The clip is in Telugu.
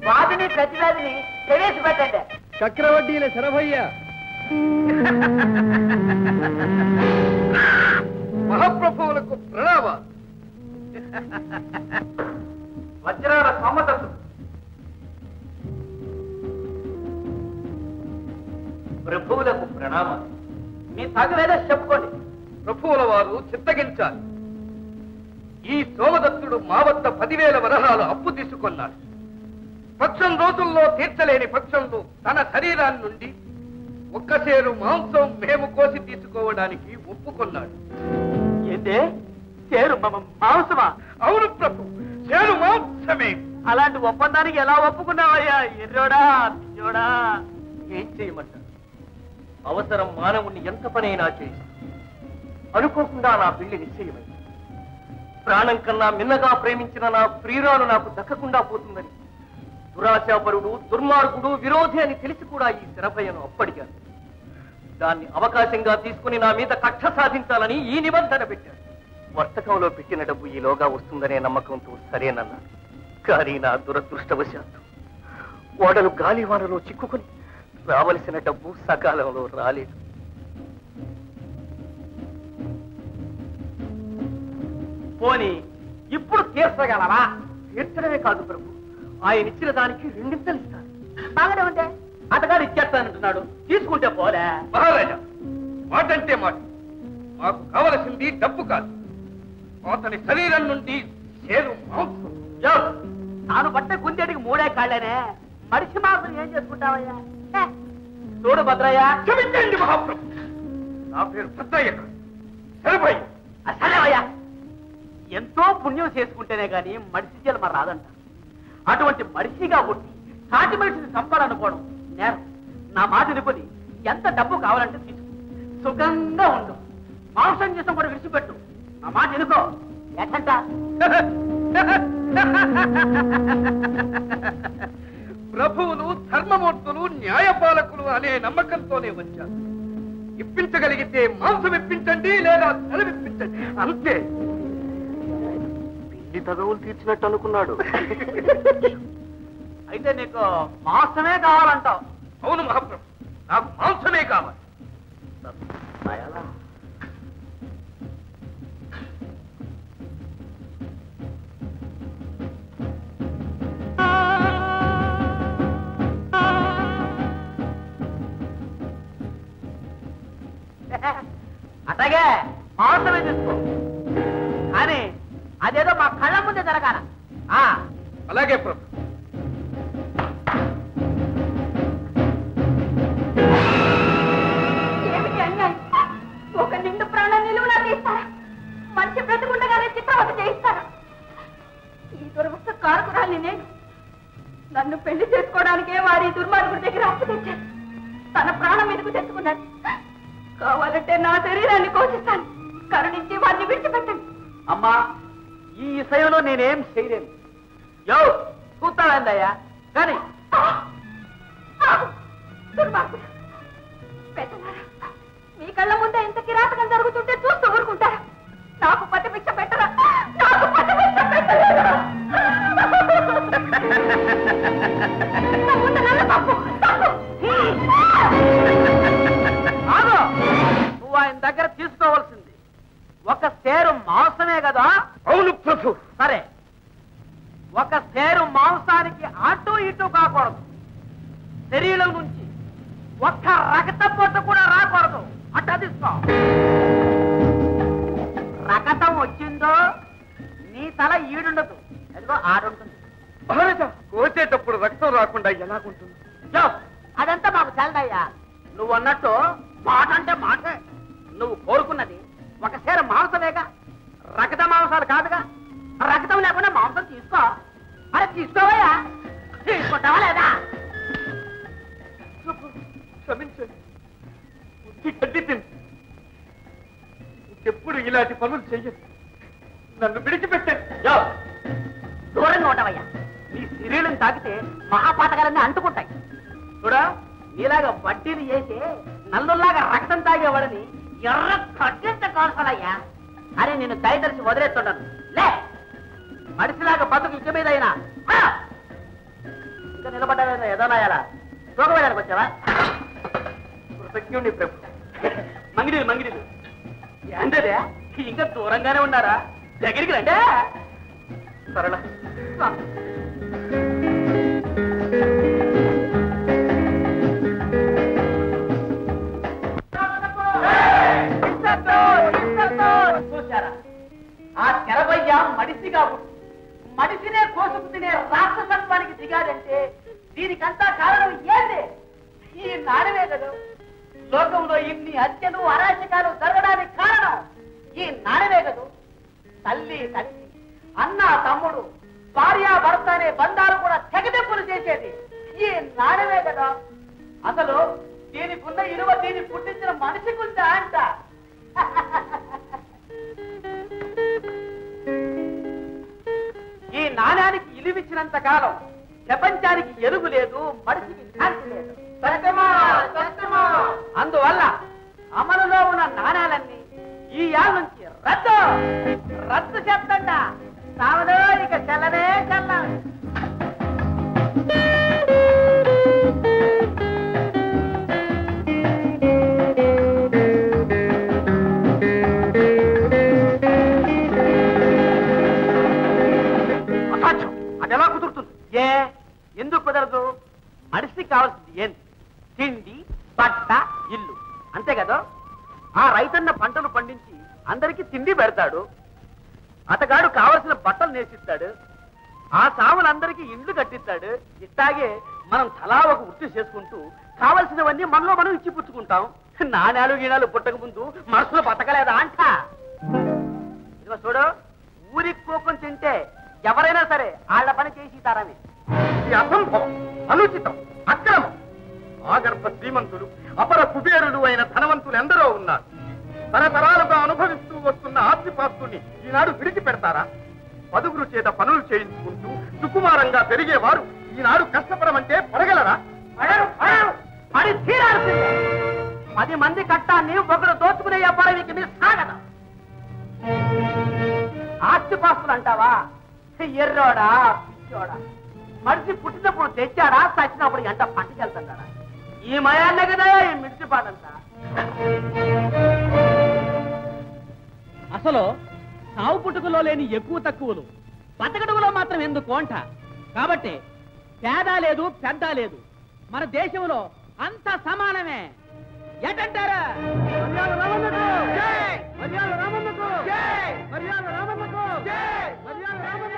వాదిని ప్రతివాదిని ప్రవేశపెట్టండి చక్రవడ్డీల శరభయ్య మహాప్రభువులకు ప్రణామాలు వజ్రాల సోమదత్తుడు ప్రభువులకు ప్రణామాలు మీ తగవేదో చెప్పుకోండి ప్రభువుల వారు చిత్తగించాలి ఈ సోమదత్తుడు మా వద్ద పదివేల వరహాలు అప్పు తీసుకున్నాడు పక్షం రోజుల్లో తీర్చలేని పక్షంలో తన శరీరాన్ని నుండి ఒక్క సేరు మాంసం మేము కోసి తీసుకోవడానికి ఒప్పుకున్నాడు ఏంటే చేరు మాంసమా అవును ప్రభు సేరు మాంసమే అలాంటి ఒప్పందానికి ఎలా ఒప్పుకున్నావయ్యా ఎర్రోడా పిచ్చోడా ఏం చేయమంటారు అవసరం మానవుణ్ణి ఎంత పనైనా చేయి అనుకోకుండా నా పెళ్లి నిశ్చయమైంది ప్రాణం కన్నా మిన్నగా ప్రేమించిన నా ప్రియురాలు నాకు దక్కకుండా పోతుందని దురాశాపరుడు దుర్మార్గుడు విరోధి అని తెలిసి కూడా ఈ శరభయ్యను అప్పడిగాను దాన్ని అవకాశంగా తీసుకుని నా మీద కక్ష సాధించాలని ఈ నిబంధన పెట్టాను వర్తకంలో పెట్టిన డబ్బు ఈలోగా వస్తుందనే నమ్మకంతో సరేనన్నాను కానీ నా దురదృష్టవశాత్తు ఓడలు గాలివానలో చిక్కుకుని రావలసిన డబ్బు సకాలంలో రాలేదు పోని ఇప్పుడు తీర్చగలవా తీర్చడమే కాదు ప్రభు ఆయన ఇచ్చిన దానికి రెండింతలు ఇస్తాను బాగానే ఉంటే అతగాడు ఇచ్చేస్తానంటున్నాడు తీసుకుంటే పోలే మహారాజా మాటంటే మాట మాకు కావలసింది డబ్బు కాదు అతని శరీరం నుండి చేరు మాంసం యో, తాను పట్టే గుండెడికి మూడే కాళ్ళనే మనిషి మాత్రం ఏం చేసుకుంటావయ్యా హే, చూడు భద్రయ్య క్షమించండి మహాప్రభు నా పేరు భద్రయ్య కాదు శరభయ్య అసలేవయ్యా ఎంతో పుణ్యం చేసుకుంటేనే గాని మనిషి జన్మ రాదంట అటువంటి మనిషిగా పుట్టి సాటి మనిషిని చంపాలనుకోవడం నేరం నా మాట వినుకొని ఎంత డబ్బు కావాలంటే తీసుకో సుఖంగా ఉండు మాంసం చేసం కూడా విడిచిపెట్టు నా మాట వినుకో ఎట్టంట ప్రభువులు ధర్మమూర్తులు న్యాయపాలకులు అనే నమ్మకంతోనే వచ్చారు ఇప్పించగలిగితే మాంసం ఇప్పించండి లేదా సెలవిప్పించండి అంతే పిల్లి తగవులు తీర్చినట్టు అనుకున్నాడు అయితే నీకు మాంసమే కావాలంటావు అవును మహాప్రభు నాకు మాంసమే కావాలి అట్లాగే మాంసమే తీసుకో కానీ అదేదో మా కళ్ళ ముందే జరగాల ఆ, అలాగే ప్రభు ఏమిటి అన్యాయం ఒక నిండు ప్రాణం నిలువున తీస్తారా మంచి బ్రతుకుండగానే చిత్రవత చేయిస్తారా ఈ దురవస్థ కారకురాల్ని నేను నన్ను పెళ్లి చేసుకోవడానికే వారి దుర్మార్గుడి దగ్గర అప్పు తెచ్చాను తన ప్రాణం ఎందుకు తెచ్చుకున్నాడు కావాలంటే నా శరీరాన్ని కోసిస్తాను కరుణించి వారిని విడిచిపెట్టండి అమ్మా ఈ విషయంలో నేనేం చేయలేను యో చూస్తావేందయ్యా కానీ ఆగు! దుర్మార్గుడు పెద్దలారా మీ కళ్ళ ముందే ఇంత కిరాతకం జరుగుతుంటే చూస్తూ ఊరుకుంటారా నాకు పట్టి భిక్ష పెట్టరా నాకు పట్టి భిక్ష పెట్టరా నా ముందు నన్ను తప్పు తప్పు ఆగు నువ్వు ఆయన దగ్గర తీసుకోవాల్సింది ఒక సేరు మాంసమే కదా అవును ప్రభు సరే ఒక సేరు మాంసానికి అటు ఇటు కాకూడదు శరీరం నుంచి ఒక్క రక్త పొట్టు కూడా రాకూడదు అట్ట తీసుకో రకతం వచ్చిందో నీ తల ఈడుండదు అదిగో ఆడుంటుంది మహారాజా కోసేటప్పుడు రక్తం రాకుండా ఎలాగుంటుంది యో, అదంతా మాకు తెలదయ్యా నువ్వు అన్నట్టు మాట అంటే మాటే నువ్వు కోరుకున్నది ఒక సేర మాంసమేగా రక్త మాంసాలు కాదుగా రక్తం లేకుండా మాంసం తీసుకో అరే తీసుకోవయ్యా తీసుకుంటావా లేదా క్షమించండి బుద్ధి గడ్డి తింది ఎప్పుడు ఇలాంటి పనులు చెయ్యదు నన్ను విడిచిపెట్టండి యో, దూరంగా ఉండవయ్యా నీ శరీరం తాకితే మహాపాతకాలన్నీ అంటుకుంటాయి చూడా నీలాగా వడ్డీలు చేసి నల్లుల్లాగా రక్తం తాగేవాడని ఎర్ర కట్టింత కాల్సాలయ్యా అరే నేను దయదలిసి వదిలేస్తుంటాను లే మనిషిలాగా బతుకు ఇక మీదైనా ఆ! ఇంకా నిలబడ్డా ఏదో నాయాలా చూడబోయడానికి వచ్చావా కృతజ్ఞుని ప్రభు మంగిడీలు మంగిడీలు ఏంటదే ఇంకా దూరంగానే ఉన్నారా దగ్గరికి రండి సరళ చూశారా ఆ తెరవయ్య మడిసిగా పుట్టి మడిసినే కోసుకు తినే రాక్షసత్వానికి దిగాడంటే దీనికంతా కారణం ఏంది ఈ నాడవే కదా లోకంలో ఇన్ని హత్యలు అరాచకాలు జరగడానికి కారణం ఈ నాడవే కదా తల్లి తల్లి అన్న తమ్ముడు భార్య భర్త అనే బంధాలు కూడా తెగదెప్పులు చేసేది ఈ నాడవే కదా అసలు దీనికున్న ఇరువ దీన్ని పుట్టించిన మనిషికుందా అంట ఈ నాణ్యానికి ఇలివిచ్చినంత కాలం ప్రపంచానికి ఎరుగు లేదు మనిషికి శాంతి లేదు సత్యమా సత్యమా అందువల్ల అమలులో ఉన్న నాణ్యాలన్నీ ఈ యాళ్ళ నుంచి రద్దు రద్దు చేస్తంట సావదో ఇక చెల్లనే చెల్ల అసాధ్యం అది ఎలా కుదురుతుంది ఏ ఎందుకు కుదరదు మనిషికి కావాల్సింది ఏంటి తిండి బట్ట ఇల్లు అంతే కదా ఆ రైతన్న పంటలు పండించి అందరికీ తిండి పెడతాడు అతగాడు కావలసిన బట్టలు నేసిస్తాడు ఆ సాములందరికీ ఇండ్లు కట్టిస్తాడు ఇట్టాగే మనం తలా ఒక వృత్తి చేసుకుంటూ కావలసినవన్నీ మనలో మనం ఇచ్చి పుచ్చుకుంటాం నాణ్యాలు గీణాలు పుట్టక ముందు మనసులో బతకలేదా అంట ఇదిగో చూడు ఊరికి కోపం తింటే ఎవరైనా సరే వాళ్ళ పని చేసి తారని ఇది అసంభవం అనుచితం అక్రమం ఆగర్భ శ్రీమంతులు అపర కుబేరులు అయిన ధనవంతులు ఎందరో ఉన్నారు తరతరాలుగా అనుభవిస్తూ వస్తున్న ఆస్తిపాస్తుల్ని ఈనాడు విడిచిపెడతారా పదుగురు చేత పనులు చేయించుకుంటూ సుకుమారంగా పెరిగేవారు ఈనాడు కష్టపడమంటే పడగలరా పడరు, పడరు, పడి తీరాల్సిందే పది మంది కట్టాన్ని ఒకరు దోచుకునే వ్యాపారం ఇక మీరు సాగదు ఆస్తిపాస్తులు అంటావా ఎర్రోడా పిచ్చోడా మనిషి పుట్టినప్పుడు తెచ్చాడా చచ్చినప్పుడు ఎంట పంటకెళ్తాడా ఈ మయాన్నే కదా ఈ మిడిచిపాడంతా అసలు సావు పుట్టుకలో లేని ఎక్కువ తక్కువలు బతకడుగులో మాత్రం ఎందుకు అంట కాబట్టి పేద లేదు పెద్ద లేదు మన దేశంలో అంత సమానమే ఏంటంటారా మర్యాద రామన్నకు! మర్యాద రామన్నకు! మర్యాద రామన్నకు! మర్యాద రామన్నకు!